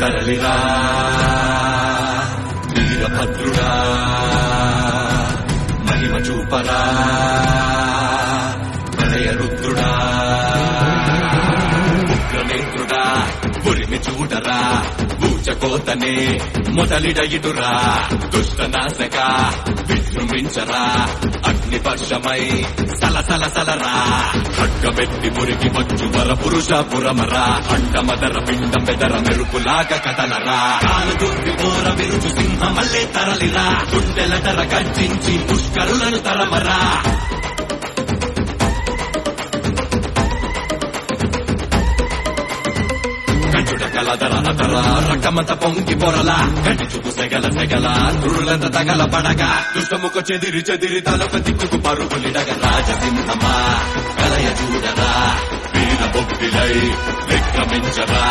తరలిరా వీరభద్రుడా మహిమ చూపరా ప్రళయ రుద్రుడా ఉగ్రనేత్రుడా ఉరిమి చూడరా ఊచకోతనే మొదలిడ ఇటురా దుష్ట నాశక విజృంభించరా అగ్ని వర్షమై సలసల సలరా ఖడ్గమెత్తి మురికి వచ్చు వర పురుష పురమరా అండమదర పిండ పెదర మెరుపులాగా కదలరా కాలు దుర్వి పోర విరుచు సింహ మల్లే తరలిరా గుండెల తర గర్జించి పుష్కరులను తరమరా కంచుడ కలదర అదర రకమంత పొంగి పొరల కంటి చూపు సెగల సెగల తురులంత తగల పడగ దుష్టముఖ చెదిరి చెదిరి తలొక దిక్కుకు పరుగులిడగ రాజసింహమా కలయ చూడరా వీర బొబ్బిలై విక్రమించరా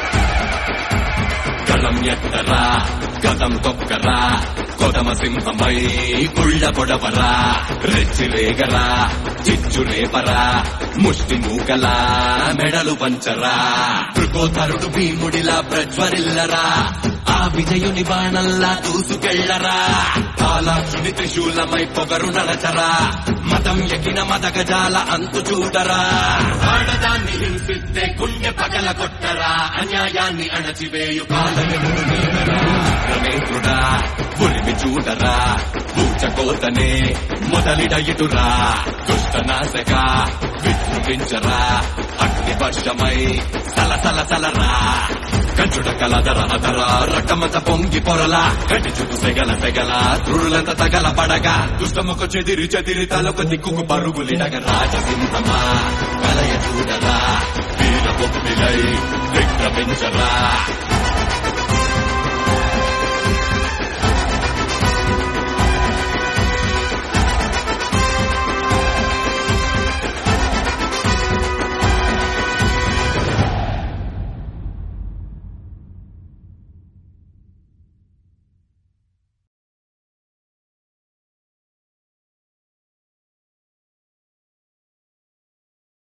గళం ఎత్తరా గతం తొక్కరా కొదమ సింహమై కుళ్ళ పొడవరా రెచ్చి రేగరా చిచ్చు రేపరా ముష్టి మూకలా మెడలు పంచరా తృకోతరుడు భీముడిలా ప్రజ్వరిల్లరా ఆ విజయుని బాణల్లా దూసుకెళ్లరా కాలాక్షుని త్రిశూలమై పొగరు నడచరా మతం ఎగిన మదగజాల అంతు చూడరా ఆడదాన్ని హింసిస్తే గుండె పగల కొట్టరా అన్యాయాన్ని అణచివేయు పాలనముడు నీవరా ఉరిమి చూడరా ఊచకోతనే మొదలిడ ఇటురా దుష్ట నాశక విజృంభించరా అగ్ని వర్షమై సలసల సలరా కంచుడ కలదర అదర రకమత పొంగి పొరల కంటి చూపు సెగల సెగల తురులంత తగల పడగ దుష్టముఖ చెదిరి చెదిరి తలొక దిక్కుకు పరుగులిడగ రాజసింహమా కలయ చూడరా వీర బొప్పిలై విక్రమించరా